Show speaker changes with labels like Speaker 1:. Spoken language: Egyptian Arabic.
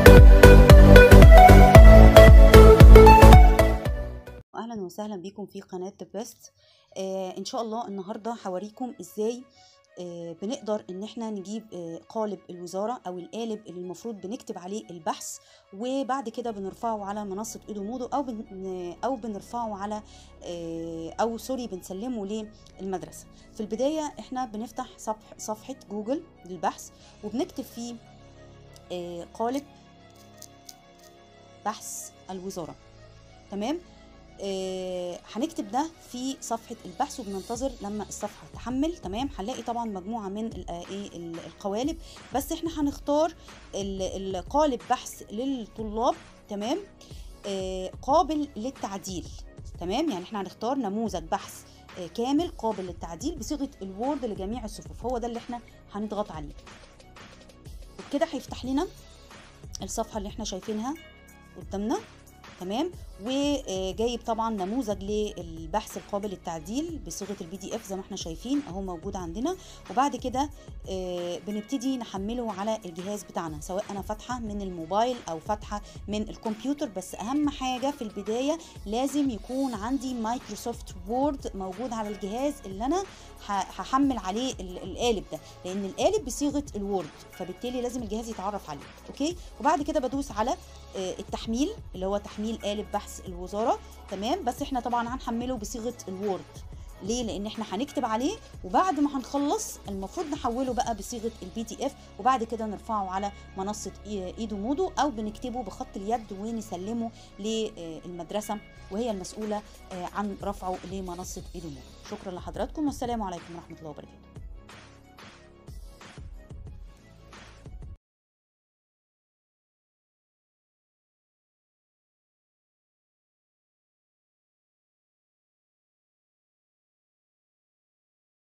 Speaker 1: اهلا وسهلا بيكم في قناه ذا بيست آه ان شاء الله النهارده هوريكم ازاي آه بنقدر ان احنا نجيب آه قالب الوزاره او القالب اللي المفروض بنكتب عليه البحث وبعد كده بنرفعه على منصه ايدومودو او بن او بنرفعه على آه او سوري بنسلمه للمدرسه في البدايه احنا بنفتح صفح صفحه جوجل للبحث وبنكتب فيه آه قالب بحث الوزاره تمام آه هنكتب ده في صفحه البحث وبننتظر لما الصفحه تحمل تمام هنلاقي طبعا مجموعه من ايه القوالب بس احنا هنختار القالب بحث للطلاب تمام آه قابل للتعديل تمام يعني احنا هنختار نموذج بحث آه كامل قابل للتعديل بصيغه الوورد لجميع الصفوف هو ده اللي احنا هنضغط عليه وبكده هيفتح لنا الصفحه اللي احنا شايفينها قدامنا تمام وجايب طبعا نموذج للبحث القابل للتعديل بصيغه البي دي اف زي ما احنا شايفين اهو موجود عندنا وبعد كده بنبتدي نحمله على الجهاز بتاعنا سواء انا فاتحه من الموبايل او فاتحه من الكمبيوتر بس اهم حاجه في البدايه لازم يكون عندي مايكروسوفت وورد موجود على الجهاز اللي انا هحمل عليه القالب ده لان القالب بصيغه الوورد فبالتالي لازم الجهاز يتعرف عليه اوكي وبعد كده بدوس على التحميل اللي هو تحميل قالب بحث الوزاره تمام بس احنا طبعا هنحمله بصيغه الوورد ليه لان احنا هنكتب عليه وبعد ما هنخلص المفروض نحوله بقى بصيغه البي دي اف وبعد كده نرفعه على منصه ايدو مودو او بنكتبه بخط اليد ونسلمه للمدرسه وهي المسؤوله عن رفعه لمنصه ايدو مودو شكرا لحضراتكم والسلام عليكم ورحمه الله وبركاته